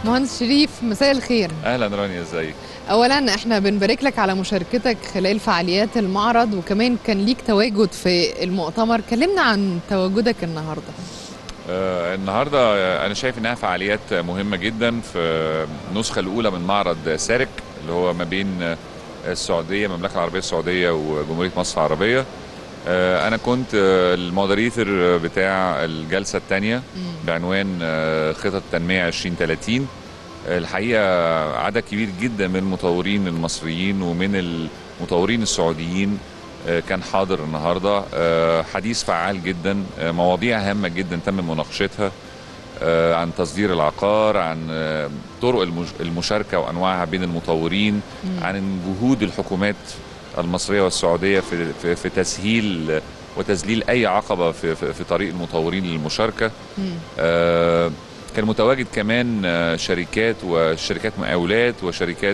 مهندس شريف مساء الخير اهلا رانيا ازيك اولا احنا بنبارك لك على مشاركتك خلال فعاليات المعرض وكمان كان ليك تواجد في المؤتمر كلمنا عن تواجدك النهارده آه النهارده آه، انا شايف انها فعاليات مهمه جدا في النسخه الاولى من معرض سارك اللي هو ما بين آه، السعوديه المملكه العربيه السعوديه وجمهوريه مصر العربيه آه انا كنت آه، المودريتور بتاع الجلسه الثانيه بعنوان آه، خطط تنميه 2030 الحقيقه عدد كبير جدا من المطورين المصريين ومن المطورين السعوديين آه، كان حاضر النهارده آه، حديث فعال جدا آه، مواضيع هامه جدا تم مناقشتها آه، عن تصدير العقار عن آه، طرق المج- المشاركه وانواعها بين المطورين عن جهود الحكومات المصريه والسعوديه في في, في تسهيل وتذليل اي عقبه في, في, في طريق المطورين للمشاركه آه، كان متواجد كمان آه، شركات وشركات مقاولات وشركات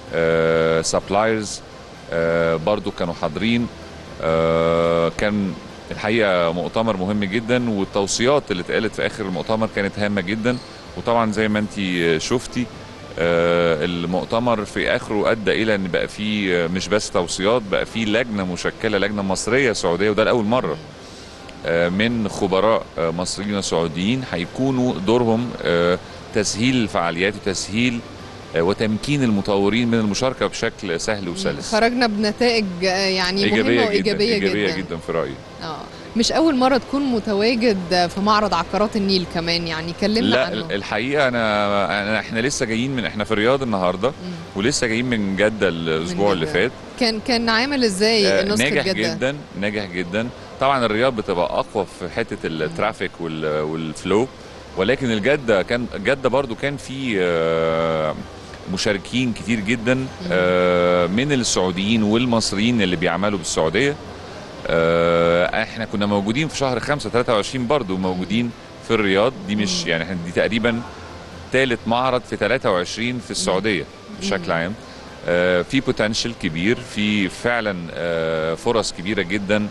سبلايرز برضو كانوا حاضرين آه، كان الحقيقه مؤتمر مهم جدا والتوصيات اللي اتقالت في اخر المؤتمر كانت هامه جدا وطبعا زي ما انت شفتي آه، المؤتمر في اخره ادى الى ان بقى فيه آه، مش بس توصيات بقى فيه لجنه مشكله لجنه مصريه سعوديه وده لاول مره آه، من خبراء آه، مصريين وسعوديين هيكونوا دورهم آه، تسهيل الفعاليات وتسهيل آه، وتمكين المطورين من المشاركه بشكل سهل وسلس خرجنا بنتائج آه، يعني مهمه ايجابيه جدا وايجابيه ايجابيه جدا, جدا في رايي اه مش اول مره تكون متواجد في معرض عقارات النيل كمان يعني كلمنا لا عنه الحقيقه انا, أنا احنا لسه جايين من احنا في الرياض النهارده ولسه جايين من جده الاسبوع اللي جدة. فات كان كان عامل ازاي آه، نسخه ناجح جده جدا ناجح جدا طبعا الرياض بتبقى اقوى في حته الترافيك وال- والفلو ولكن الجده كان جده برضو كان في آه، مشاركين كتير جدا آه، من السعوديين والمصريين اللي بيعملوا بالسعوديه آه، احنا كنا موجودين في شهر 5 23 برضو موجودين في الرياض دي مش يعني احنا دي تقريبا ثالث معرض في 23 في السعوديه بشكل عام آه، في بوتنشال كبير في فعلا آه، فرص كبيره جدا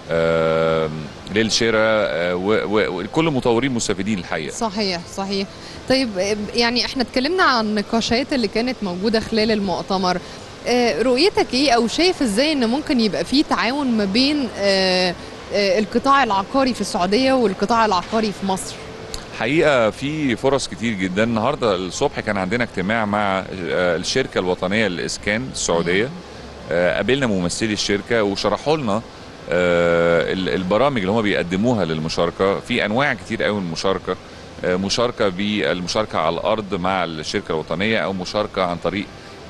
آه، للشراء آه، و- و- وكل المطورين مستفيدين الحقيقه صحيح صحيح طيب آه، يعني احنا اتكلمنا عن النقاشات اللي كانت موجوده خلال المؤتمر آه، رؤيتك ايه او شايف ازاي ان ممكن يبقى في تعاون ما بين آه، آه، القطاع العقاري في السعوديه والقطاع العقاري في مصر حقيقه في فرص كتير جدا النهارده الصبح كان عندنا اجتماع مع آه، الشركه الوطنيه للاسكان السعوديه آه، قابلنا ممثلي الشركه وشرحوا لنا آه، ال- البرامج اللي هم بيقدموها للمشاركه في انواع كتير قوي من المشاركه آه، مشاركه بالمشاركه على الارض مع الشركه الوطنيه او مشاركه عن طريق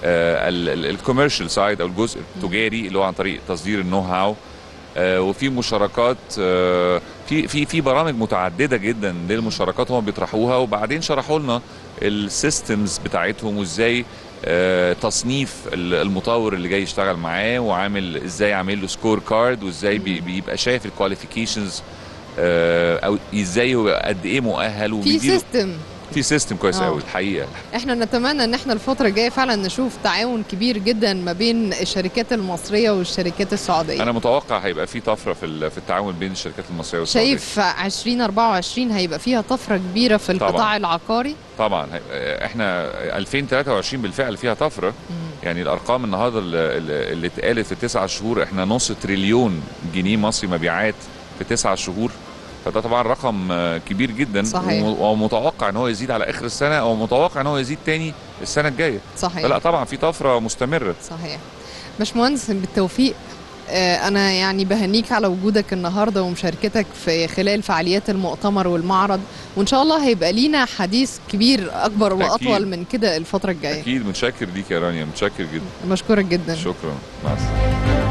الكوميرشال سايد او الجزء التجاري اللي هو عن طريق تصدير النو هاو آه، وفي مشاركات آه، في في في برامج متعدده جدا للمشاركات هم بيطرحوها وبعدين شرحوا لنا السيستمز بتاعتهم وازاي آه، تصنيف ال- المطور اللي جاي يشتغل معاه وعامل ازاي عامل له سكور كارد وازاي بي- بيبقى شايف الكواليفيكيشنز او ازاي هو قد ايه مؤهل في وبيديله سيستم في سيستم كويس آه. قوي الحقيقه احنا نتمنى ان احنا الفتره الجايه فعلا نشوف تعاون كبير جدا ما بين الشركات المصريه والشركات السعوديه انا متوقع هيبقى في طفره في ال- في التعاون بين الشركات المصريه والسعوديه شايف 2024 هيبقى فيها طفره كبيره في طبعاً. القطاع العقاري طبعا هي- احنا 2023 بالفعل فيها طفره يعني الارقام النهارده اللي- اللي اللي اتقالت في التسع شهور احنا نص تريليون جنيه مصري مبيعات في تسع شهور فده طبعا رقم آه، كبير جدا صحيح. وم- ومتوقع ان هو يزيد على اخر السنه او متوقع ان هو يزيد تاني السنه الجايه صحيح فلا طبعا في طفره مستمره صحيح باشمهندس بالتوفيق آه، أنا يعني بهنيك على وجودك النهارده ومشاركتك في خلال فعاليات المؤتمر والمعرض وإن شاء الله هيبقى لينا حديث كبير أكبر وأطول أكيد. من كده الفترة الجاية اكيد متشكر ليك يا رانيا متشكر جدا بشكرك جدا شكرا مع السلامه